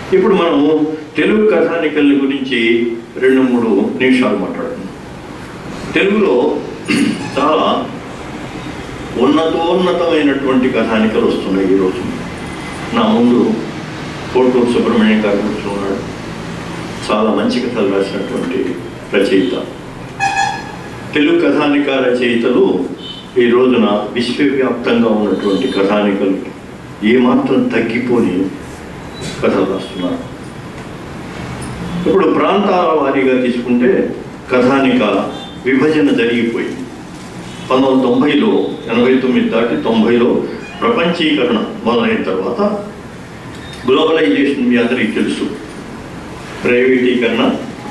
ఇప్పుడు మనము తెలుగు కథానికల గురించి రెండు మూడు నిమిషాలు మాట్లాడుతున్నాం తెలుగులో చాలా ఉన్నతోన్నతమైనటువంటి కథానికలు వస్తున్నాయి ఈరోజు నా ముందు కోటూరు సుబ్రహ్మణ్యం గారు కూర్చున్నాడు చాలా మంచి కథలు రాసినటువంటి రచయిత తెలుగు కథానిక రచయితలు ఈ రోజున విశ్వవ్యాప్తంగా ఉన్నటువంటి కథానికలు ఏమాత్రం తగ్గిపోని కథలు రాస్తున్నారు ఇప్పుడు ప్రాంతాల వారీగా తీసుకుంటే కథానిక విభజన జరిగిపోయింది పంతొమ్మిది వందల తొంభైలో ఎనభై తొమ్మిది దాటి తొంభైలో ప్రపంచీకరణ మొదలైన తర్వాత గ్లోబలైజేషన్ మీ అందరికీ తెలుసు ప్రైవేటీకరణ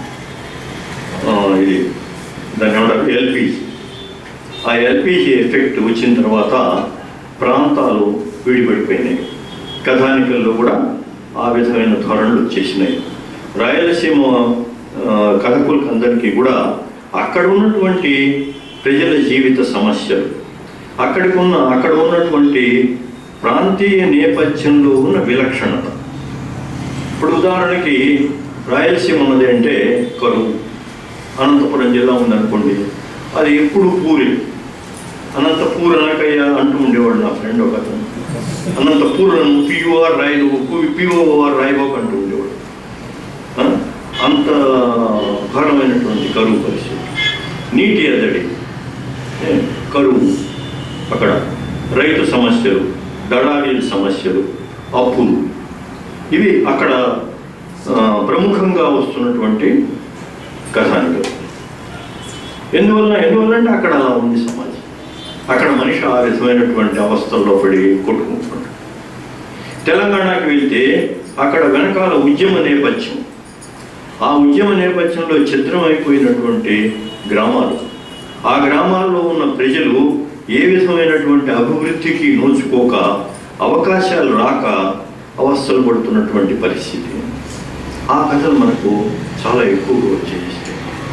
ఆ, ఇది దాని ఏమంటారు ఎల్పిజి ఆ ఎల్పిజి ఎఫెక్ట్ వచ్చిన తర్వాత ప్రాంతాలు విడిపడిపోయినాయి కథానికల్లో కూడా ఆ విధమైన ధోరణులు వచ్చేసినాయి రాయలసీమ ఆ, కథకులకు అందరికీ కూడా అక్కడ ఉన్నటువంటి ప్రజల జీవిత సమస్యలు అక్కడికి ఉన్న అక్కడ ఉన్నటువంటి ప్రాంతీయ నేపథ్యంలో ఉన్న విలక్షణత ఇప్పుడు ఉదాహరణకి రాయలసీమ ఉన్నది అంటే కరువు అనంతపురం జిల్లా ఉందనుకోండి అది ఎప్పుడు పూరి అనంతపూర్ అనకయ్య అంటూ ఉండేవాడు నా ఫ్రెండ్ ఒక అతను అనంతపూర్ పిఓఆర్ రాయలు పిఓఆర్ రాయబోక్ అంటూ ఉండేవాడు ఆ? అంత ఘోరమైనటువంటి కరువు పరిస్థితి నీటి ఎద్దడి ఏ, కరువు అక్కడ రైతు సమస్యలు దళారీల సమస్యలు అప్పులు ఇవి అక్కడ ఆ, ప్రముఖంగా వస్తున్నటువంటి కథానికలు ఎందువల్ల ఎందువల్ల అంటే అక్కడ అలా ఉంది సమాజం అక్కడ మనిషి ఆ విధమైనటువంటి అవస్థల్లో పడి కొట్టుకుంటున్నాడు తెలంగాణకి వెళ్తే అక్కడ వెనకాల ఉద్యమ నేపథ్యం ఆ ఉద్యమ నేపథ్యంలో చిత్రమైపోయినటువంటి గ్రామాలు ఆ గ్రామాల్లో ఉన్న ప్రజలు ఏ విధమైనటువంటి అభివృద్ధికి నోచుకోక అవకాశాలు రాక అవస్థలు పడుతున్నటువంటి పరిస్థితి ఆ కథలు మనకు చాలా ఎక్కువగా వచ్చేస్తాయి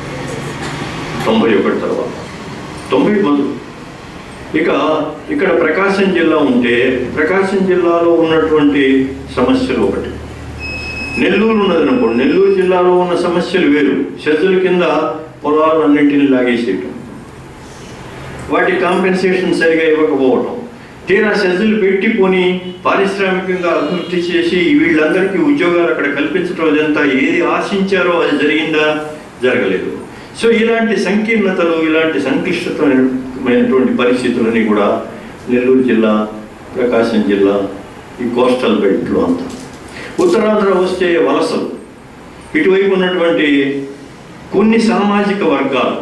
తొంభై ఒకటి తర్వాత తొంభై మొదలు ఇక ఇక్కడ ప్రకాశం జిల్లా ఉంటే ప్రకాశం జిల్లాలో ఉన్నటువంటి సమస్యలు ఒకటి నెల్లూరు ఉన్నదనుకోండి నెల్లూరు జిల్లాలో ఉన్న సమస్యలు వేరు సెజ్జల కింద పొలాలన్నింటినీ లాగేసేయటం వాటి కాంపెన్సేషన్ సరిగా ఇవ్వకపోవటం తీరా సెజ్జలు పెట్టి పోని పారిశ్రామికంగా అభివృద్ధి చేసి వీళ్ళందరికీ ఉద్యోగాలు అక్కడ కల్పించడం ఇదంతా ఏది ఆశించారో అది జరిగిందా జరగలేదు సో ఇలాంటి సంకీర్ణతలు ఇలాంటి సంక్లిష్టమైనటువంటి పరిస్థితులని కూడా నెల్లూరు జిల్లా ప్రకాశం జిల్లా ఈ కోస్టల్ బెల్ట్లో అంతా ఉత్తరాంధ్ర వస్తే వలసలు ఇటువైపు ఉన్నటువంటి కొన్ని సామాజిక వర్గాలు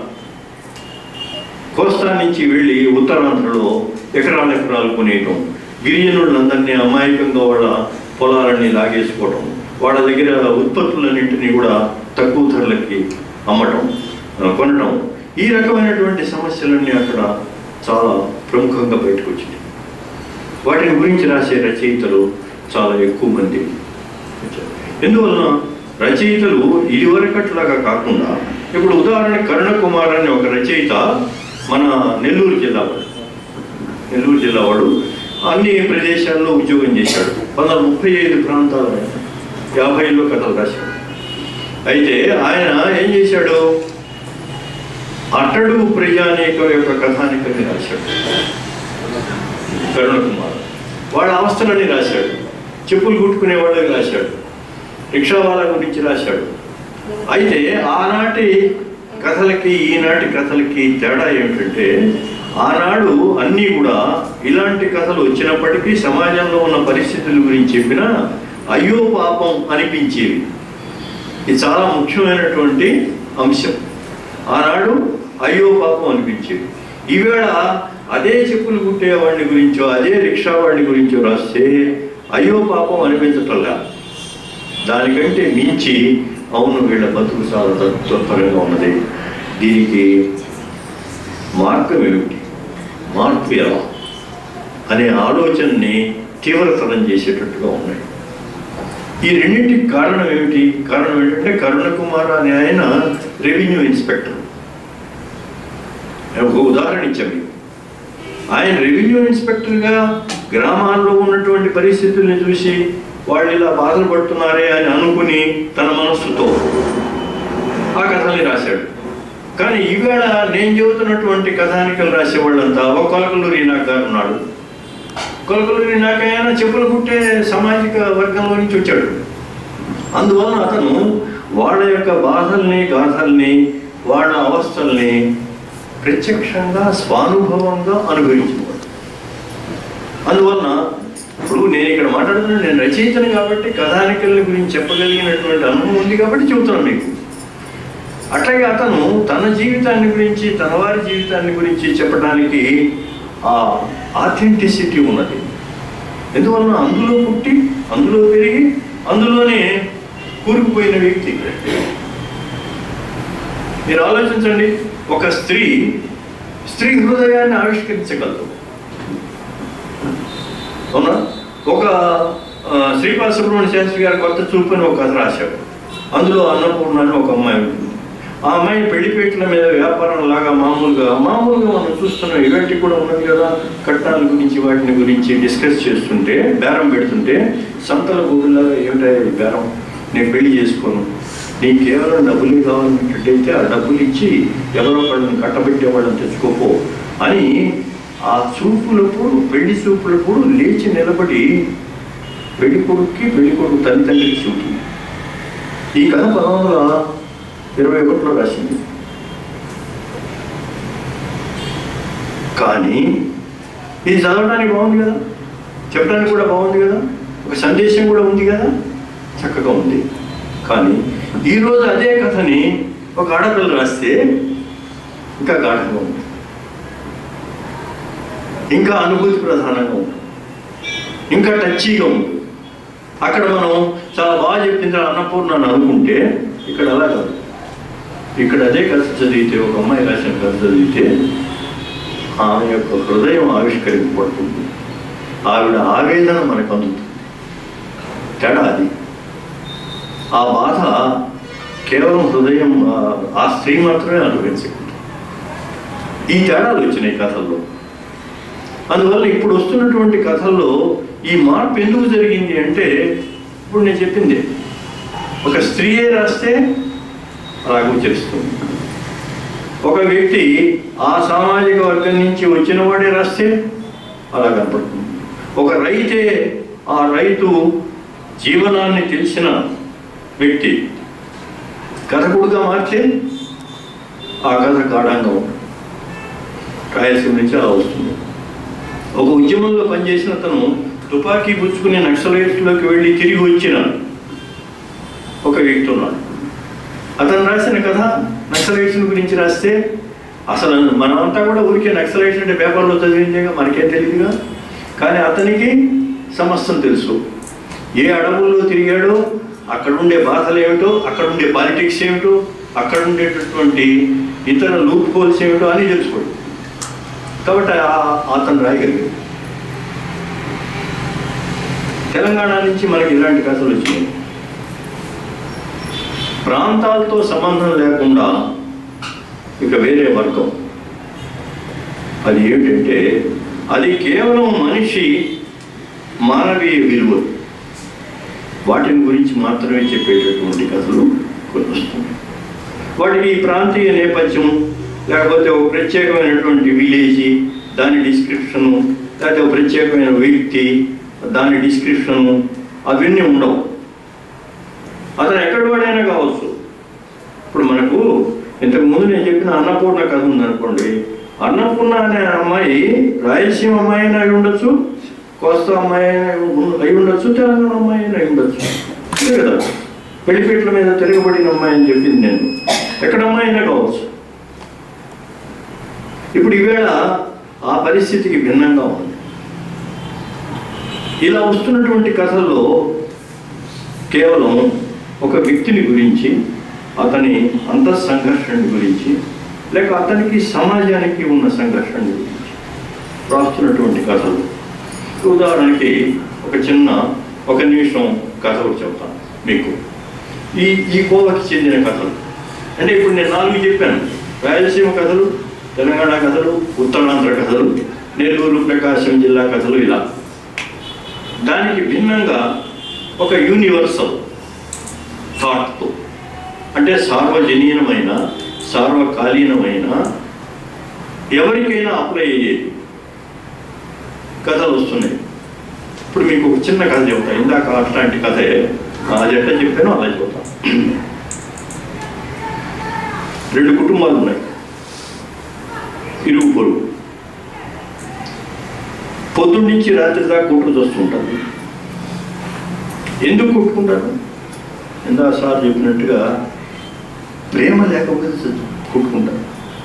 కోస్తా నుంచి వెళ్ళి ఉత్తరాంధ్రలో ఎకరాల ఎకరాలు కొనేయటం గిరిజనులందరినీ అమాయకంగా వాళ్ళ పొలాలన్నీ లాగేసుకోవటం వాళ్ళ దగ్గర ఉత్పత్తులన్నింటినీ కూడా తక్కువ ధరలకి అమ్మటం ఆ, కొనటం ఈ రకమైనటువంటి సమస్యలన్నీ అక్కడ చాలా ప్రముఖంగా బయటకు వచ్చినాయి వాటిని గురించి రాసే రచయితలు చాలా ఎక్కువ మంది వచ్చారు. ఎందువలన రచయితలు ఇదివరకట్లాగా కాకుండా ఇప్పుడు ఉదాహరణ కరుణకుమార్ అనే ఒక రచయిత మన నెల్లూరు జిల్లా వాడు నెల్లూరు జిల్లా వాడు అన్ని ప్రదేశాల్లో ఉద్యోగం చేశాడు పంతొమ్మిది ముప్పై ఐదు ప్రాంతాలు ఆయన యాభైలో కథలు రాశాడు అయితే ఆయన ఏం చేశాడు అట్టడు ప్రజానీకం యొక్క కథానికని రాశాడు కరుణకుమార్ వాళ్ళ అవస్థలని రాశాడు చెప్పులు కుట్టుకునే వాళ్ళకి రాశాడు రిక్షా వాళ్ళ గురించి రాశాడు అయితే ఆనాటి కథలకి ఈనాటి కథలకి తేడా ఏమిటంటే ఆనాడు అన్నీ కూడా ఇలాంటి కథలు వచ్చినప్పటికీ సమాజంలో ఉన్న పరిస్థితుల గురించి చెప్పిన అయ్యో పాపం అనిపించేవి ఇది చాలా ముఖ్యమైనటువంటి అంశం ఆనాడు అయ్యో పాపం అనిపించేది ఈవేళ అదే చెప్పులు కుట్టే వాడిని గురించో అదే రిక్షా వాడిని గురించో రాస్తే అయ్యో పాపం అనిపించటంలా దానికంటే మించి అవును వీళ్ళ బతుకు చాలా తత్పరంగా ఉన్నది దీనికి మార్గం ఏమిటి మార్పు ఎలా అనే ఆలోచనని తీవ్రతరం చేసేటట్టుగా ఉన్నాయి ఈ రెండింటికి కారణం ఏమిటి కారణం ఏంటంటే కరుణ కుమార్ అనే ఆయన రెవెన్యూ ఇన్స్పెక్టర్ ఒక ఉదాహరణ ఇచ్చాం మీకు ఆయన రెవెన్యూ ఇన్స్పెక్టర్గా గ్రామాల్లో ఉన్నటువంటి పరిస్థితుల్ని చూసి వాళ్ళు ఇలా బాధలు పడుతున్నారే అని అనుకుని తన మనస్సుతో ఆ కథల్ని రాశాడు కానీ ఈవేళ నేను చెబుతున్నటువంటి కథానికలు రాసే వాళ్ళంతా ఒక కొలకలూరి ఈనాక్ గారు ఉన్నాడు కొలకలూరి ఈనాక్ ఆయన చెప్పులు కుట్టే సామాజిక వర్గంలో నుంచి వచ్చాడు అందువలన అతను వాళ్ళ యొక్క బాధల్ని గాథల్ని వాళ్ళ అవస్థల్ని ప్రత్యక్షంగా స్వానుభవంగా అనుభవించేవాడు అందువలన ఇప్పుడు నేను ఇక్కడ మాట్లాడుతున్నా నేను రచయితను కాబట్టి కథానికల గురించి చెప్పగలిగినటువంటి అనుభవం ఉంది కాబట్టి చెబుతున్నాను మీకు అట్లాగే అతను తన జీవితాన్ని గురించి తన వారి జీవితాన్ని గురించి చెప్పడానికి ఆ ఆథెంటిసిటీ ఉన్నది ఎందువలన అందులో పుట్టి అందులో పెరిగి అందులోనే కూరుకుపోయిన వ్యక్తి మీరు ఆలోచించండి ఒక స్త్రీ స్త్రీ హృదయాన్ని ఆవిష్కరించగలదు అవునా ఒక ఆ, శ్రీపాద సుబ్రహ్మణ్య శాస్త్రి గారి కొత్త చూపు అని ఒక కథ రాశాడు అందులో అన్నపూర్ణ అని ఒక అమ్మాయి ఉంటుంది ఆ అమ్మాయి పెళ్లిపేటల మీద వ్యాపారం లాగా మామూలుగా మామూలుగా మనం చూస్తున్నాం ఇలాంటి కూడా ఉన్నది కదా కట్నాల గురించి వాటిని గురించి డిస్కస్ చేస్తుంటే బేరం పెడుతుంటే సంతల భూమిలాగా ఏమిటా ఈ బేరం నేను పెళ్లి చేసుకోను నీకు కేవలం డబ్బులే కావాలన్నట్టయితే ఆ డబ్బులు ఇచ్చి ఎవరో వాళ్ళని కట్టబెట్టే వాళ్ళని తెచ్చుకోపో అని ఆ చూపులప్పుడు పెళ్లి చూపులప్పుడు లేచి నిలబడి పెళ్లి కొడుక్కి పెళ్లి కొడుకు తల్లిదండ్రులకి చూపుతుంది ఈ కథ పంతొమ్మిది వందల ఇరవై ఒకటిలో రాసింది కానీ ఇది చదవడానికి బాగుంది కదా చెప్పడానికి కూడా బాగుంది కదా ఒక సందేశం కూడా ఉంది కదా చక్కగా ఉంది కానీ ఈరోజు అదే కథని ఒక ఆడపిల్ల రాస్తే ఇంకా గాఢంగా ఉంది ఇంకా అనుభూతి ప్రధానంగా ఉంది ఇంకా టచ్చీగా ఉంది అక్కడ మనం చాలా బాగా చెప్పింది అన్నపూర్ణ అని అనుకుంటే ఇక్కడ అలా కాదు ఇక్కడ అదే కథ చదివితే ఒక అమ్మాయి రాసిన కథ చదివితే ఆమె యొక్క హృదయం ఆవిష్కరింపబడుతుంది ఆవిడ ఆవేదన మనకు అందుతుంది తేడా అది ఆ బాధ కేవలం హృదయం ఆ- ఆ స్త్రీ మాత్రమే అనుభవించగలదు ఈ తేడాలు వచ్చినాయి కథల్లో అందువల్ల ఇప్పుడు వస్తున్నటువంటి కథల్లో ఈ మార్పు ఎందుకు జరిగింది అంటే ఇప్పుడు నేను చెప్పింది ఒక స్త్రీయే రాస్తే అలా గోచరిస్తుంది ఒక వ్యక్తి ఆ సామాజిక వర్గం నుంచి వచ్చిన వాడే రాస్తే అలా కనపడుతుంది ఒక రైతే ఆ రైతు జీవనాన్ని తెలిసిన వ్యక్తి కథకుడుగా మార్చే ఆ కథ గాఢంగా ఉంటుంది రాయలసీమ నుంచి అలా వస్తుంది ఒక ఉద్యమంలో పనిచేసిన అతను తుపాకీ పుచ్చుకుని నక్సలైట్లోకి వెళ్ళి తిరిగి వచ్చిన ఒక వ్యక్తి ఉన్నాడు అతను రాసిన కథ నక్సలైట్స్ గురించి రాస్తే అసలు మనమంతా కూడా ఊరికే నక్సలైట్స్ అంటే పేపర్లో చదివిందేగా మనకేం తెలియదుగా కానీ అతనికి సమస్తం తెలుసు ఏ అడవుల్లో తిరిగాడో అక్కడ ఉండే బాధలు ఏమిటో అక్కడ ఉండే పాలిటిక్స్ ఏమిటో అక్కడ ఉండేటటువంటి ఇతర లూప్ హోల్స్ ఏమిటో అని తెలుసుకోడు కాబట్టి ఆ- అతను రాయగలిగాడు తెలంగాణ నుంచి మనకి ఇలాంటి కథలు వచ్చినాయి ప్రాంతాలతో సంబంధం లేకుండా ఇక వేరే వర్గం అది ఏమిటంటే అది కేవలం మనిషి మానవీయ విలువలు వాటిని గురించి మాత్రమే చెప్పేటటువంటి కథలు కొన్ని వస్తున్నాయి వాటికి ఈ ప్రాంతీయ నేపథ్యం లేకపోతే ఒక ప్రత్యేకమైనటువంటి విలేజ్ దాని డిస్క్రిప్షను లేకపోతే ఒక ప్రత్యేకమైన వ్యక్తి దాని డిస్క్రిప్షను అవన్నీ ఉండవు అతను ఎక్కడి వాడైనా కావచ్చు ఇప్పుడు మనకు ఇంతకు ముందు నేను చెప్పిన అన్నపూర్ణ కథ ఉందనుకోండి అన్నపూర్ణ అనే అమ్మాయి రాయలసీమ అమ్మాయి అయినా అయి ఉండొచ్చు కోస్తా అమ్మాయి అయినా అయి ఉండొచ్చు తెలంగాణ అమ్మాయి అయినా అయి ఉండొచ్చు అంతే కదా పెళ్లిపీటల మీద తిరగబడిన అమ్మాయి అని చెప్పింది నేను ఎక్కడ అమ్మాయి అయినా కావచ్చు ఇప్పుడు ఈవేళ ఆ పరిస్థితికి భిన్నంగా ఉంది ఇలా వస్తున్నటువంటి కథల్లో కేవలం ఒక వ్యక్తిని గురించి అతని అంతఃసంఘర్షణ గురించి లేక అతనికి సమాజానికి ఉన్న సంఘర్షణ గురించి రాస్తున్నటువంటి కథలు ఉదాహరణకి ఒక చిన్న ఒక నిమిషం కథ ఒకటి చెప్తాను మీకు ఈ ఈ కోవకి చెందిన కథలు అంటే ఇప్పుడు నేను నాలుగు చెప్పాను రాయలసీమ కథలు తెలంగాణ కథలు ఉత్తరాంధ్ర కథలు నెల్లూరు ప్రకాశం జిల్లా కథలు ఇలా దానికి భిన్నంగా ఒక యూనివర్సల్ థాట్తో అంటే సార్వజనీయమైన సార్వకాలీనమైన ఎవరికైనా అప్లై అయ్యేది కథలు వస్తున్నాయి ఇప్పుడు మీకు ఒక చిన్న కథ చెప్తా ఇందాక అట్లాంటి కథే అది ఎట్లా చెప్పానో అలా చెప్తా రెండు కుటుంబాలు ఉన్నాయి ఇరుగు పొరుగు పొద్దున్న నుంచి రాత్రి దాకా కొట్టుకు వస్తుంటారు ఎందుకు కొట్టుకుంటారు ఇందా సార్ చెప్పినట్టుగా ప్రేమ లేకపోతే చచ్చు- కొట్టుకుంటారు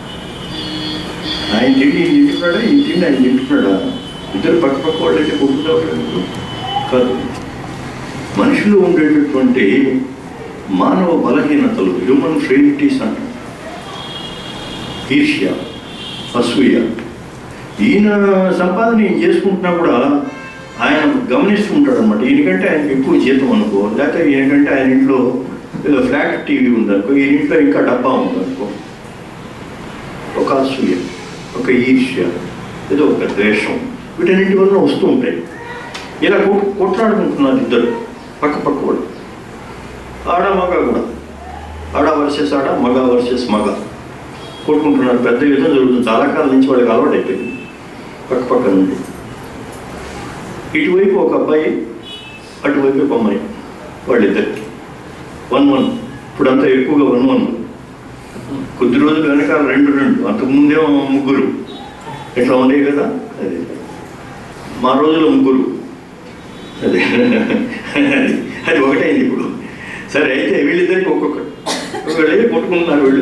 ఆయన తిండి ఈయన తింటున్నాడా ఈ తిండి ఆయన తింటున్నాడా ఇద్దరు పక్క పక్క వాళ్ళు అయితే కొట్టుకుంటారు కాదు మనిషిలో ఉండేటటువంటి మానవ బలహీనతలు హ్యూమన్ ఫ్రెయిలిటీస్ అంటారు ఈర్ష్య అసూయ ఈయన సంపాదన ఈయన చేసుకుంటున్నా కూడా ఆయన గమనిస్తూ ఉంటాడు అనమాట ఈయనకంటే ఆయనకి ఎక్కువ జీతం అనుకో లేకపోతే ఈయనకంటే ఆయన ఇంట్లో ఏదో ఫ్లాట్ టీవీ ఉందనుకో ఈయన ఇంట్లో ఇంకా డబ్బా ఉందనుకో ఒక అసూయ ఒక ఈర్ష్య ఏదో ఒక ద్వేషం వీటన్నింటి వల్ల వస్తూ ఉంటాయి ఇలా కొట్ కొట్లాడుకుంటున్నారు ఇద్దరు పక్క పక్క వాళ్ళు ఆడ మగ కూడా ఆడ వర్సెస్ ఆడ మగ వర్సెస్ మగ కొట్టుకుంటున్నారు పెద్ద యుద్ధం జరుగుతుంది చాలా కాలం నుంచి వాళ్ళకి అలవాటు అయిపోయింది పక్క పక్క నుండి ఇటువైపు ఒక అబ్బాయి అటువైపు ఒక అమ్మాయి వాళ్ళిద్దరికి వన్ వన్ ఇప్పుడు అంతా ఎక్కువగా వన్ వన్ కొద్ది రోజులు వెనకాల రెండు రెండు అంతకుముందేమో ముగ్గురు ఇట్లా ఉండేవి కదా అది మా రోజుల్లో ముగ్గురు అదే అది అది ఒకటైంది ఇప్పుడు సరే అయితే వీళ్ళిద్దరికి ఒక్కొక్కటి ఒకళ్ళు కొట్టుకుంటున్నారు వీళ్ళు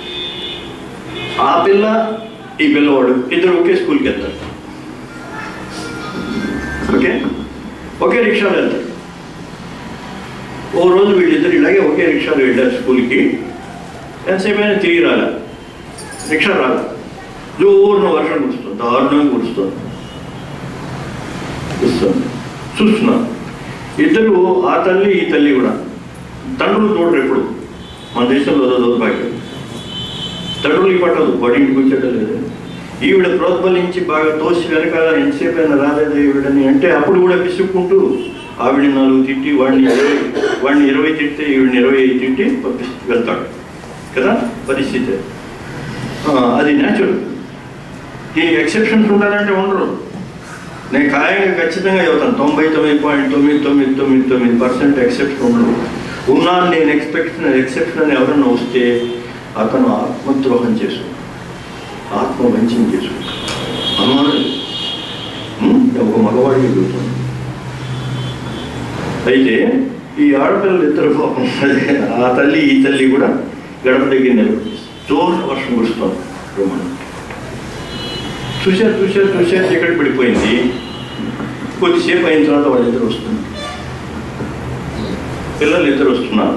ఆ పిల్ల ఈ పిల్లవాడు ఇద్దరు ఒకే స్కూల్కి వెళ్తారు ఓకే ఒకే రిక్షాలో వెళ్తారు ఓ రోజు వీళ్ళిద్దరు ఇలాగే ఒకే రిక్షాలో వెళ్ళారు స్కూల్కి ఎంతసేపు అయినా తిరిగి రాలే రిక్షా రాలే జోరున వర్షం కురుస్తుంది దారుణంగా కురుస్తుంది కురుస్తుంది చూస్తున్నా ఇద్దరు ఆ తల్లి ఈ తల్లి కూడా తండ్రులు చూడరు ఎప్పుడు మన దేశంలో అదో దౌర్భాగ్యం తండ్రులకి పట్టదు బడి ఇంటికి వచ్చేట లేదు ఈవిడ ప్రోద్బలించి బాగా తోసి వెనకాల ఎంతసేపు అయినా రాలేదు ఈవిడని అంటే అప్పుడు కూడా విసుక్కుంటూ ఆవిడ నాలుగు తిట్టి వాడిని ఇరవై వాడిని ఇరవై తిడితే ఈవిడిని ఇరవై ఐదు తిట్టి పంపిస్తూ వెళ్తాడు కదా పరిస్థితి ఆ, అది న్యాచురల్ దీనికి ఎక్సెప్షన్స్ ఉండాలంటే ఉండరు నేను ఖాయంగా ఖచ్చితంగా చెబుతాను తొంభై తొమ్మిది పాయింట్ తొమ్మిది తొమ్మిది తొమ్మిది తొమ్మిది పర్సెంట్ ఎక్సెప్షన్ ఉండదు ఉన్నాను నేను ఎక్స్పెక్ట్ ఎక్సెప్షన్ అని ఎవరన్నా వస్తే అతను ఆత్మద్రోహం చేసుకుంటాడు ఆత్మ వంచన చేసుకుంటాడు అనుమానం లేదు. ఉం? ఒక మగవాడికి చెబుతాను అయితే ఈ ఆడపిల్లలు ఇద్దరు పాపం అదే ఆ తల్లి ఈ తల్లి కూడా గడప దగ్గర నిలబడి జోరు వర్షం కురుస్తాం రోమన్ చూశారు చూశారు చూశారు చీకటి పడిపోయింది కొద్దిసేపు అయిన తర్వాత వాళ్ళిద్దరు వస్తున్నారు పిల్లలు ఇద్దరు వస్తున్నారు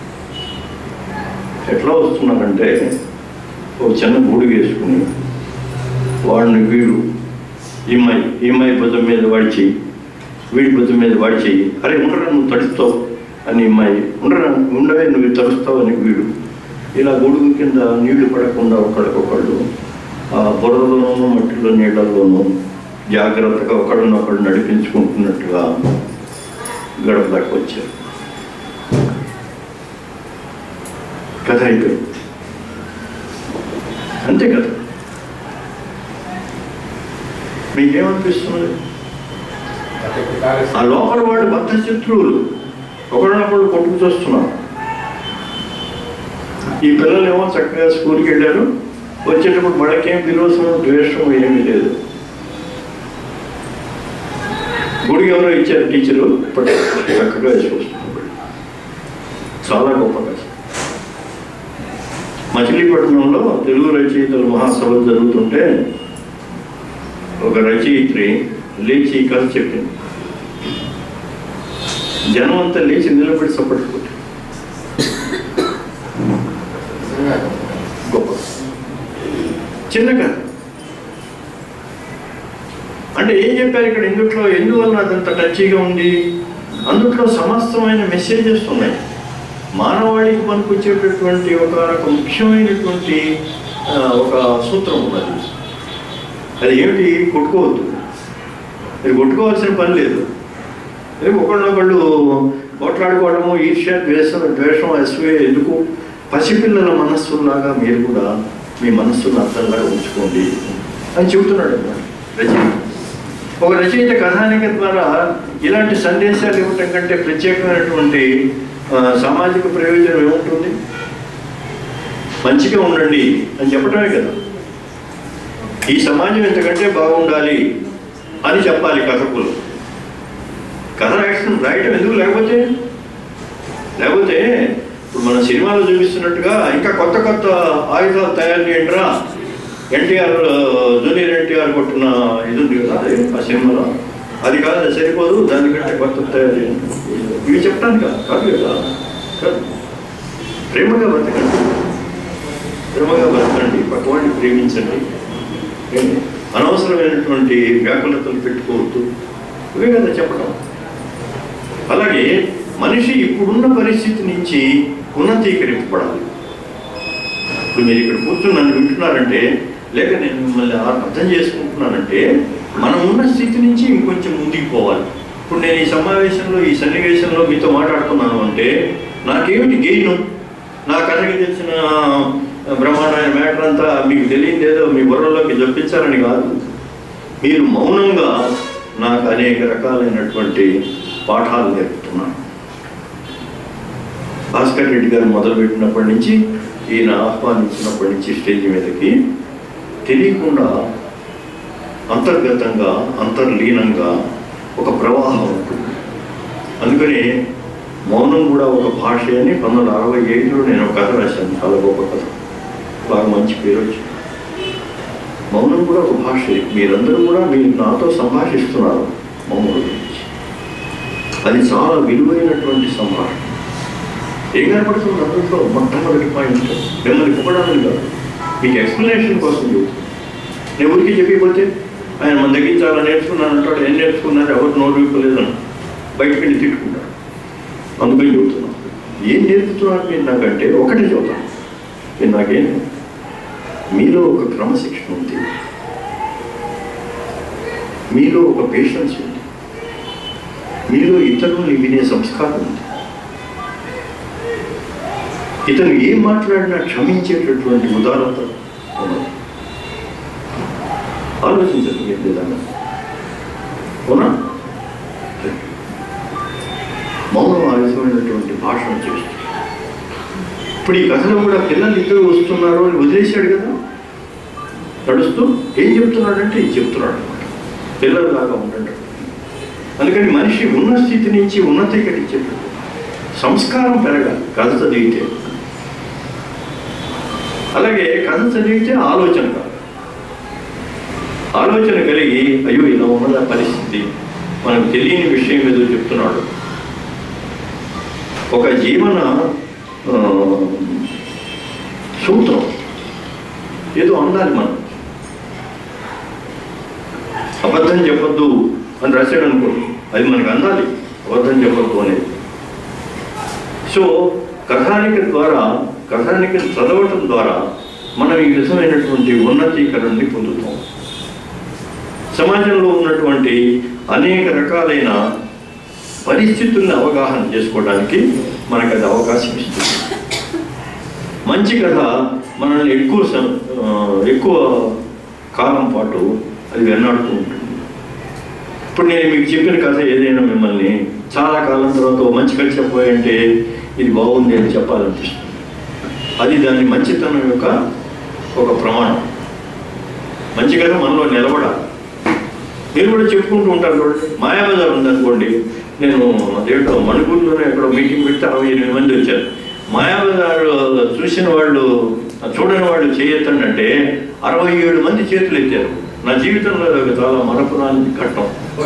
ఎట్లా వస్తున్నారంటే ఒక చిన్న గూడు వేసుకుని వాడిని వీడు ఈమ్మాయి ఈమ్మాయి భుజం మీద వాడి చెయ్యి వీడి భుజం మీద వాడి చెయ్యి అరే ఉండరా నువ్వు తడుస్తావు అని ఈమ్మాయి ఉండరా ఉండవే నువ్వు తడుస్తావు అని వీడు ఇలా గొడుగు కింద నీళ్లు పడకుండా ఒకళ్ళకొకళ్ళు ఆ బురదలోనూ మట్టిలో నీళ్ళల్లోనూ జాగ్రత్తగా ఒకళ్ళనొకళ్ళు నడిపించుకుంటున్నట్టుగా గడప దాకా వచ్చారు కథ అయిపోయింది అంతే కదా మీకేమనిపిస్తున్నది ఆ లోపల వాళ్ళు బద్ధ శత్రువులు ఒకరినొకళ్ళు కొట్టుకు చూస్తున్నారు ఈ పిల్లలు ఏమో చక్కగా స్కూల్కి వెళ్ళారు వచ్చేటప్పుడు వాళ్ళకేం విరోధం ద్వేషం ఏమీ లేదు గుడికి ఎవరో ఇచ్చారు టీచరు ఇప్పటి చక్కగా వేసుకొస్తున్నారు చాలా గొప్ప కథ మచిలీపట్నంలో తెలుగు రచయితల మహాసభ జరుగుతుంటే ఒక రచయిత్రి లేచి ఈ కథ చెప్పింది జనం అంతా లేచి నిలబడి సపోర్ట్ కొట్టి గొప్ప చిన్న కథ అంటే ఏం చెప్పారు ఇక్కడ ఎందుట్లో ఎందువల్ల అదంత టచ్గా ఉంది అందుట్లో సమస్తమైన మెసేజెస్ ఉన్నాయి మానవాళికి పనికొచ్చేటటువంటి ఒక ఒక ముఖ్యమైనటువంటి ఆ, ఒక సూత్రం ఉన్నది అది ఏమిటి కొట్టుకోవద్దు మీరు కొట్టుకోవాల్సిన పని లేదు అదే ఒకళ్ళొకళ్ళు కొట్లాడుకోవడము ఈర్ష్య ద్వేషం ద్వేషం అసూయ ఎందుకు పసిపిల్లల మనస్సులాగా మీరు కూడా మీ మనస్సును అర్థంగా ఉంచుకోండి అని చెబుతున్నాడు అన్నమాట రచయిత ఒక రచయిత కథానిక ద్వారా ఇలాంటి సందేశాలు ఇవ్వటం కంటే ప్రత్యేకమైనటువంటి ఆ, సామాజిక ప్రయోజనం ఏముంటుంది మంచిగా ఉండండి అని చెప్పటమే కదా ఈ సమాజం ఇంతకంటే బాగుండాలి అని చెప్పాలి కథకులు కథ రాయడం రాయటం ఎందుకు లేకపోతే లేకపోతే ఇప్పుడు మన సినిమాలో చూపిస్తున్నట్టుగా ఇంకా కొత్త కొత్త ఆయుధాలు తయారు చేయండిరా ఎన్టీఆర్ జూనియర్ ఎన్టీఆర్ కొట్టిన ఇది ఉంది కదా అది ఆ సినిమాలో అది కాదు అది సరిపోదు దానికంటే కొత్త తయారు చేయండి ఇవి చెప్పడానికి కాదు కాదు కదా కాదు ప్రేమగా బతకండి ప్రేమగా బతకండి పక్కవాడిని ప్రేమించండి ఏంటి? అనవసరమైనటువంటి వ్యాకులతలు పెట్టుకోవద్దు ఇవే కదా చెప్పడం అలాగే మనిషి ఇప్పుడున్న పరిస్థితి నుంచి ఉన్నతీకరింపబడాలి ఇప్పుడు మీరు ఇక్కడ కూర్చొని నన్ను వింటున్నారంటే లేక నేను మిమ్మల్ని ఆ- అర్థం చేసుకుంటున్నానంటే మనం ఉన్న స్థితి నుంచి ఇంకొంచెం ముందుకు పోవాలి ఇప్పుడు నేను ఈ సమావేశంలో ఈ సన్నివేశంలో మీతో మాట్లాడుతున్నాను అంటే నాకేమిటి గెయిన్ నా కథకి తెలిసిన బ్రహ్మాండమైన మ్యాటర్ అంతా మీకు తెలియదు ఏదో మీ బుర్రలోకి జప్పించాలని కాదు మీరు మౌనంగా నాకు అనేక రకాలైనటువంటి పాఠాలు నేర్పుతున్నాను భాస్కర్ రెడ్డి గారు మొదలుపెట్టినప్పటి నుంచి ఈయన ఆహ్వానించినప్పటి నుంచి స్టేజ్ మీదకి తెలియకుండా అంతర్గతంగా అంతర్లీనంగా ఒక ప్రవాహం ఉంటుంది అందుకని మౌనం కూడా ఒక భాష అని పంతొమ్మిది వందల అరవై ఏడులో నేను ఒక కథ రాశాను చాలా గొప్ప కథ బాగా మంచి పేరు వచ్చింది మౌనం కూడా ఒక భాష మీరందరూ కూడా మీరు నాతో సంభాషిస్తున్నారు మౌనం గురించి అది చాలా విలువైనటువంటి సంభాషణ ఏం కనపడుతుంది అందులో మొట్టమొదటి పాయింట్ మిమ్మల్ని పొగడానికి కాదు మీకు ఎక్స్ప్లెనేషన్ కోసం చెబుతుంది నేను ఊరికి చెప్పిపోతే ఆయన మన దగ్గర చాలా నేర్చుకున్నాను అంటాడు ఏం నేర్చుకున్నారు ఎవరు నోరు విప్పలేదని బయటకు వెళ్ళి తిట్టుకుంటాడు అందుకని చెబుతున్నాను ఏం నేర్పుతున్నారు మీరు నాకంటే ఒకటే చెబుతాను మీరు నాకేం మీలో ఒక క్రమశిక్షణ ఉంది మీలో ఒక పేషెన్స్ ఉంది మీలో ఇతరుల్ని వినే సంస్కారం ఉంది ఇతను ఏం మాట్లాడినా క్షమించేటటువంటి ఉదారత ఉన్నది ఆలోచించండి మీరు విధంగా అవునా మౌనం ఆ విధమైనటువంటి భాషను చేస్తుంది ఇప్పుడు ఈ కథలో కూడా పిల్లలు ఇద్దరు వస్తున్నారు అని వదిలేశాడు కదా నడుస్తూ ఏం చెప్తున్నాడంటే ఇది చెప్తున్నాడు అనమాట పిల్లల్లాగా ఉండండి అందుకని మనిషి ఉన్న స్థితి నుంచి ఉన్నతీకరించేటట్టు సంస్కారం పెరగాలి కథ చదివితే అలాగే కథ చదివితే ఆలోచన కాదు ఆలోచన కలిగి అయ్యో ఇలా ఉన్నదా పరిస్థితి మనకు తెలియని విషయం ఏదో చెప్తున్నాడు ఒక జీవన ఆ, సూత్రం ఏదో అందాలి మనం అబద్ధం చెప్పొద్దు అని రాశాడు అనుకో అది మనకు అందాలి అబద్ధం చెప్పొద్దు అనేది సో కథానిక ద్వారా కథానిక చదవటం ద్వారా మనం ఈ విధమైనటువంటి ఉన్నతీకరణని పొందుతాం సమాజంలో ఉన్నటువంటి అనేక రకాలైన పరిస్థితుల్ని అవగాహన చేసుకోవడానికి మనకు అది అవకాశం ఇస్తుంది మంచి కథ మనల్ని ఎక్కువ సం- ఆ, ఎక్కువ కాలం పాటు అది వెన్నాడుతూ ఉంటుంది ఇప్పుడు నేను మీకు చెప్పిన కథ ఏదైనా మిమ్మల్ని చాలా కాలం తర్వాత ఓ మంచి కథ చెప్పబోయంటే ఇది బాగుంది అని చెప్పాలనిపిస్తుంది అది దాని మంచితనం యొక్క ఒక ప్రమాణం మంచి కథ మనలో నిలబడాలి మీరు కూడా చెప్పుకుంటూ ఉంటారు చూడండి మాయాబజార్ ఉందనుకోండి నేను అదేంటో మణిపూర్లోనే ఎక్కడో మీటింగ్ పెడితే అరవై ఎనిమిది మంది వచ్చారు మాయాబజార్ చూసిన వాళ్ళు చూడని వాళ్ళు చేయొద్దండి అంటే అరవై ఏడు మంది చేతులు ఎత్తారు నా జీవితంలో అది ఒక చాలా మరపురాని ఘట్టం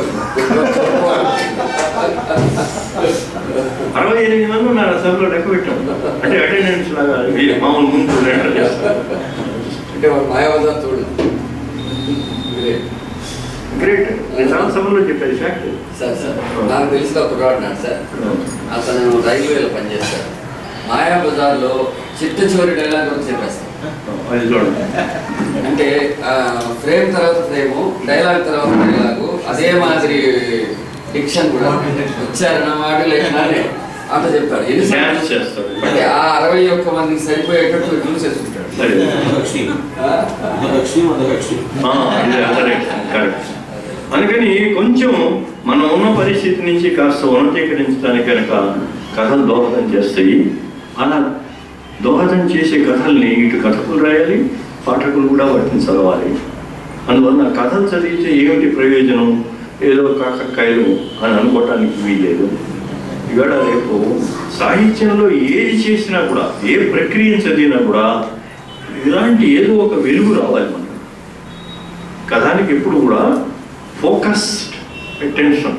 అరవై ఎనిమిది మంది నా సభలో లెక్క పెట్టాం అంటే అటెండెన్స్ లాగా ఇది మామూలు ముందు లెటర్ చేస్తారు అంటే వాడు మాయావదార్ తోడు గ్రేట్ గ్రేట్ నేను చాలా సభలో చెప్పాను ఫ్యాక్ట్ సార్ సార్ నాకు తెలిసిన ఒక కుర్రాడు సార్ అతను రైల్వేలో పనిచేస్తాడు మాయా బజార్లో చిట్ట చివరి డైలాగ్ కూడా చెప్పేస్తాను అది చూడండి అంటే ఫ్రేమ్ తర్వాత ఫ్రేము డైలాగ్ తర్వాత డైలాగు అదే మాదిరి డిక్షన్ కూడా ఉచ్చారణ మాడ్యులేషన్ అంత చెప్తాడు ఎన్ని డ్యాన్స్ చేస్తాడు అంటే ఆ అరవై ఒక్క మందికి సరిపోయేటట్టు చూసేసుకుంటాడు సరే లక్ష్మి ఆ? లక్ష్మి లక్ష్మి ఆ, అదే అదే కరెక్ట్ అందుకని కొంచెం మనం ఉన్న పరిస్థితి నుంచి కాస్త ఉన్నతీకరించడానికి కనుక కథలు దోహదం చేస్తాయి అలా దోహదం చేసే కథల్ని ఇటు కథకులు రాయాలి పాఠకులు కూడా వాటిని చదవాలి అందువల్ల కథలు చదివితే ఏమిటి ప్రయోజనం ఏదో కాకక్కాయలు అని అనుకోవటానికి వీలేదు ఇవాళ రేపు సాహిత్యంలో ఏది చేసినా కూడా ఏ ప్రక్రియను చదివినా కూడా ఇలాంటి ఏదో ఒక వెలుగు రావాలి మనకు కథానికి ఎప్పుడు కూడా ఫోకస్డ్ అటెన్షన్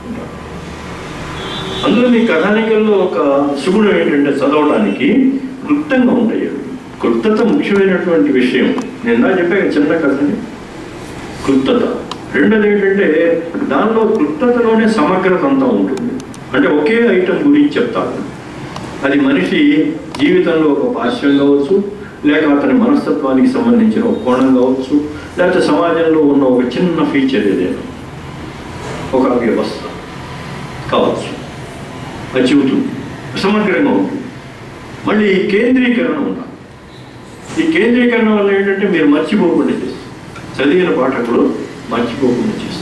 అందులో మీ కథానికల్లో ఒక సుగుణం ఏంటంటే చదవడానికి క్లుప్తంగా ఉంటాయి అవి క్లుప్తత ముఖ్యమైనటువంటి విషయం నేను ఇందా చెప్పాను చిన్న కథని క్లుప్తత రెండోది ఏంటంటే దానిలో క్లుప్తతలోనే సమగ్రత అంతా ఉంటుంది అంటే ఒకే ఐటమ్ గురించి చెప్తాను అది మనిషి జీవితంలో ఒక పాశ్యం కావచ్చు లేక అతని మనస్తత్వానికి సంబంధించిన ఒక కోణం కావచ్చు లేకపోతే సమాజంలో ఉన్న ఒక చిన్న ఫీచర్ ఏదైనా ఒక వ్యవస్థ కావచ్చు అది చెబుతుంది సమగ్రంగా ఉంటుంది మళ్ళీ ఈ కేంద్రీకరణ ఉండాలి ఈ కేంద్రీకరణ వల్ల ఏంటంటే మీరు మర్చిపోకుండా చేస్తారు చదివిన పాఠకులు మర్చిపోకుండా చేస్తారు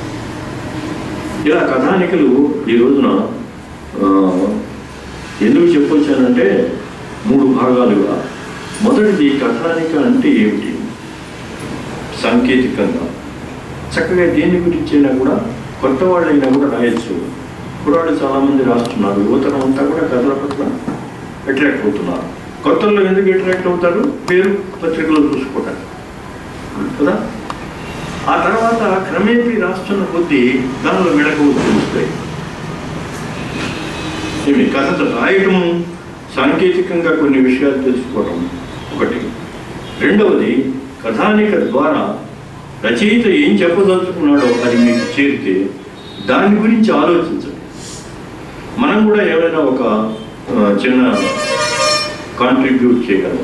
ఇలా కథానికలు ఈ రోజున ఆ, ఎందుకు చెప్పొచ్చానంటే మూడు భాగాలుగా మొదటిది కథానిక అంటే ఏమిటి సాంకేతికంగా చక్కగా దేని గురించి అయినా కూడా కొత్త వాళ్ళైనా కూడా రాయొచ్చు కుర్రాళ్ళు చాలామంది రాస్తున్నారు యువతరం అంతా కూడా కథల పట్ల అట్రాక్ట్ అవుతున్నారు కొత్తల్లో ఎందుకు అట్రాక్ట్ అవుతారు పేరు పత్రికలో చూసుకోవటానికి కదా ఆ తర్వాత క్రమేపీ రాస్తున్న కొద్దీ దానిలో మెడకవు తెలుస్తాయి ఏమి కథ రాయటము సాంకేతికంగా కొన్ని విషయాలు తెలుసుకోవటం ఒకటి రెండవది కథానిక ద్వారా రచయిత ఏం చెప్పదలుచుకున్నాడో అది మీకు చేరితే దాని గురించి ఆలోచించండి మనం కూడా ఏమైనా ఒక ఆ, చిన్న కాంట్రిబ్యూట్ చేయగలం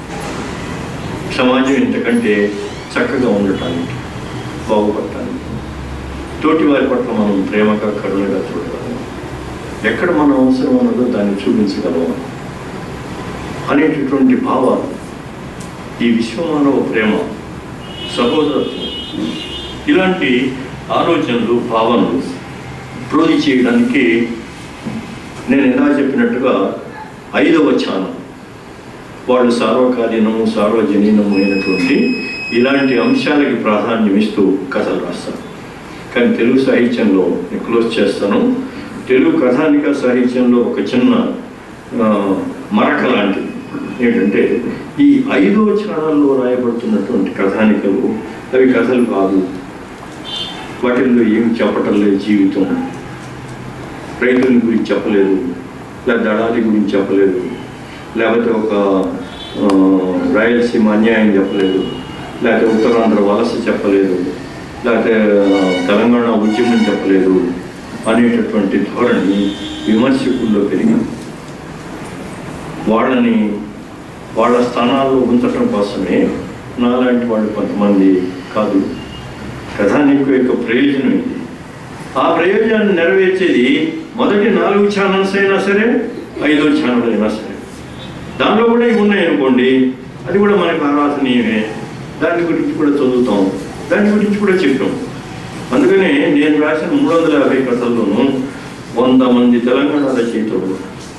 సమాజం ఇంతకంటే చక్కగా ఉండటానికి బాగుపడటానికి తోటి వారి పట్ల మనం ప్రేమగా కరుణగా చూడగలం ఎక్కడ మన అవసరం ఉన్నదో దాన్ని చూపించగలం అనేటటువంటి భావాలు ఈ విశ్వమానవ ప్రేమ సహోదరత్వం ఇలాంటి ఆలోచనలు భావనలు ప్రోధి చేయడానికి నేను ఎలా చెప్పినట్టుగా ఐదవ ఛానం వాళ్ళు సార్వకాలీనము సార్వజనీనము అయినటువంటి ఇలాంటి అంశాలకి ప్రాధాన్యం ఇస్తూ కథలు రాస్తారు కానీ తెలుగు సాహిత్యంలో నేను క్లోజ్ చేస్తాను తెలుగు కథానిక సాహిత్యంలో ఒక చిన్న ఆ, మరక లాంటిది ఏంటంటే ఈ ఐదో ఛానల్లో రాయబడుతున్నటువంటి కథానికలు అవి కథలు కాదు వాటిల్లో ఏమి చెప్పటం లేదు జీవితం రైతుల గురించి చెప్పలేదు లేదా దళాలి గురించి చెప్పలేదు లేకపోతే ఒక ఆ, రాయలసీమ అన్యాయం చెప్పలేదు లేకపోతే ఉత్తరాంధ్ర వలస చెప్పలేదు లేకపోతే ఆ, తెలంగాణ ఉద్యమం చెప్పలేదు అనేటటువంటి ధోరణి విమర్శకుల్లో పెరిగింది వాళ్ళని వాళ్ళ స్థానాల్లో ఉంచడం కోసమే నాలాంటి వాళ్ళు కొంతమంది కాదు కథానిక యొక్క ప్రయోజనం ఇది ఆ ప్రయోజనాన్ని నెరవేర్చేది మొదటి నాలుగు ఛానల్స్ అయినా సరే ఐదో ఛానల్ అయినా సరే దానిలో కూడా ఇవి ఉన్నాయనుకోండి అది కూడా మనకు ఆరాధనీయమే దాని గురించి కూడా చదువుతాం దాని గురించి కూడా చెప్పాం అందుకనే నేను రాసిన మూడు వందల యాభై కథల్లోనూ వంద మంది తెలంగాణ రచయితలు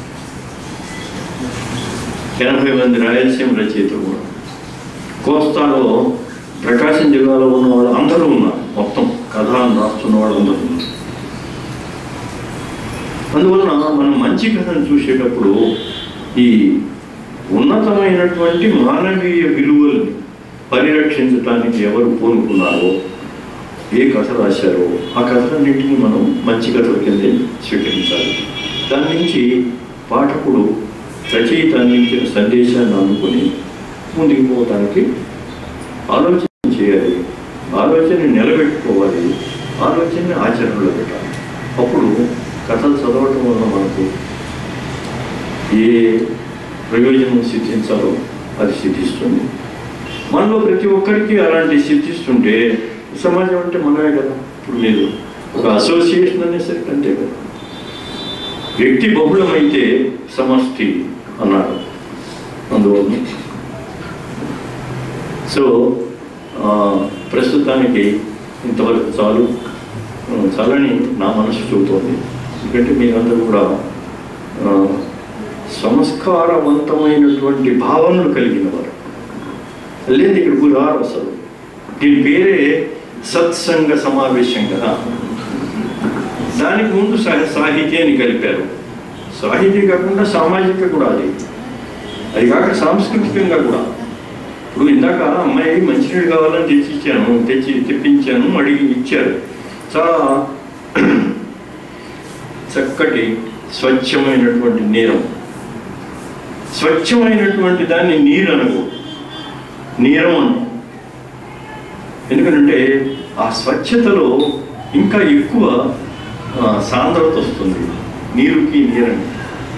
ఎనభై మంది రాయలసీమ రచయితలు కూడా కోస్తాలో ప్రకాశం జిల్లాలో ఉన్న వాళ్ళు అందరూ ఉన్నారు మొత్తం కథలను రాస్తున్న వాళ్ళు అందరూ ఉన్నారు అందువలన మనం మంచి కథను చూసేటప్పుడు ఈ ఉన్నతమైనటువంటి మానవీయ విలువల్ని పరిరక్షించడానికి ఎవరు పూనుకున్నారో ఏ కథ రాశారో ఆ కథలన్నింటినీ మనం మంచి కథల కిందే స్వీకరించాలి దాని నుంచి పాఠకుడు రచయిత అందించిన సందేశాన్ని అందుకొని ముందుకు పోవటానికి ఆలోచన చేయాలి ఆలోచన నిలబెట్టుకోవాలి ఆలోచనని ఆచరణలో పెట్టాలి అప్పుడు కథలు చదవటం వల్ల మనకు ఏ ప్రయోజనం సిద్ధించాలో అది సిద్ధిస్తుంది మనలో ప్రతి ఒక్కరికి అలాంటి సిద్ధిస్తుంటే సమాజం అంటే మనమే కదా ఇప్పుడు మీరు ఒక అసోసియేషన్ అనేసరికి అంతే కదా వ్యక్తి బహుళమైతే సమష్టి అన్నారు అందువల్ల సో ఆ, ప్రస్తుతానికి ఇంతవరకు చాలు ఆ, చాలని నా మనసు చెబుతోంది ఎందుకంటే మీరందరూ కూడా ఆ, సంస్కారవంతమైనటువంటి భావనలు కలిగిన వారు లేదు ఇక్కడికి రారు అసలు దీని పేరే సత్సంగ సమావేశం కదా దానికి ముందు సా- సాహిత్యాన్ని కలిపారు సాహితీ కాకుండా సామాజిక కూడా అది అది కాక సాంస్కృతికంగా కూడా ఇప్పుడు ఇందాక అమ్మాయి మంచినీళ్ళు కావాలని తెచ్చి ఇచ్చాను తెచ్చి తెప్పించాను అడిగి ఇచ్చారు చాలా చక్కటి స్వచ్ఛమైనటువంటి నీరం స్వచ్ఛమైనటువంటి దాన్ని నీరు అనకు నీరం అను ఎందుకంటే ఆ స్వచ్ఛతలో ఇంకా ఎక్కువ ఆ, సాంద్రత వస్తుంది నీరుకి నీరని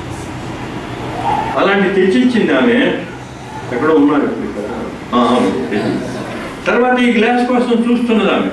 అలాంటి తెచ్చిచ్చింది ఆమె ఎక్కడో ఉన్నారు ఇప్పుడు ఇక్కడ. ఆ, అవును, తెచ్చింది. తర్వాత ఈ గ్లాస్ కోసం చూస్తున్నది ఆమె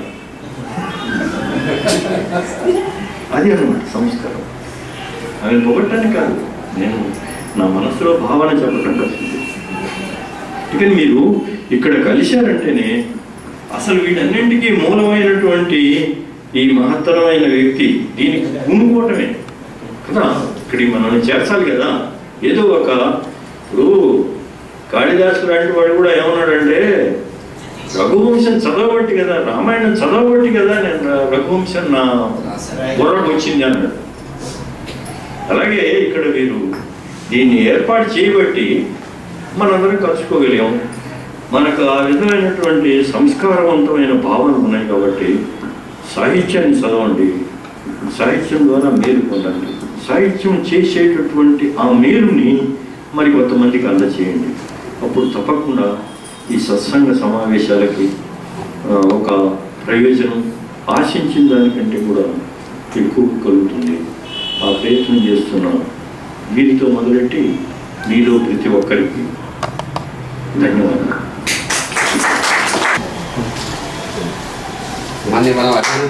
అది అన్నమాట సంస్కారం ఆమె పొగట్టని కాదు నేను నా మనసులో భావన చెప్పడం వచ్చింది ఇక మీరు ఇక్కడ కలిశారంటేనే అసలు వీటన్నింటికీ మూలమైనటువంటి ఈ మహత్తరమైన వ్యక్తి దీనికి పూనుకోవటమే కదా ఇక్కడికి మనల్ని చేర్చాలి కదా ఏదో ఒక ఇప్పుడు కాళిదాసు లాంటి వాడు కూడా ఏమన్నాడంటే రఘువంశం చదవబట్టి కదా రామాయణం చదవబట్టి కదా నేను ర- రఘువంశం నా బుర్రకు వచ్చింది అన్నాడు అలాగే ఇక్కడ వీరు దీన్ని ఏర్పాటు చేయబట్టి మనందరం కలుసుకోగలిగాం మనకు ఆ విధమైనటువంటి సంస్కారవంతమైన భావనలు ఉన్నాయి కాబట్టి సాహిత్యాన్ని చదవండి సాహిత్యం ద్వారా మేలు పొందండి సాహిత్యం చేసేటటువంటి ఆ మేలుని మరి కొంతమందికి అందచేయండి అప్పుడు తప్పకుండా ఈ సత్సంగ సమావేశాలకి ఆ, ఒక ప్రయోజనం ఆశించిన దానికంటే కూడా ఎక్కువ కలుగుతుంది ఆ ప్రయత్నం చేస్తున్నాం వీరితో మొదలెట్టి మీలో ప్రతి ఒక్కరికి ధన్యవాదాలు మళ్ళీ మనం అటెండ్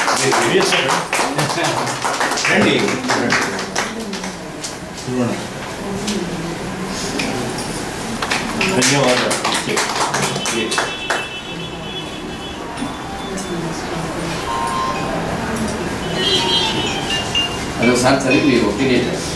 రండి ధన్యవాదాలు అదొకసారి చదివి మీరు ఒపీనియన్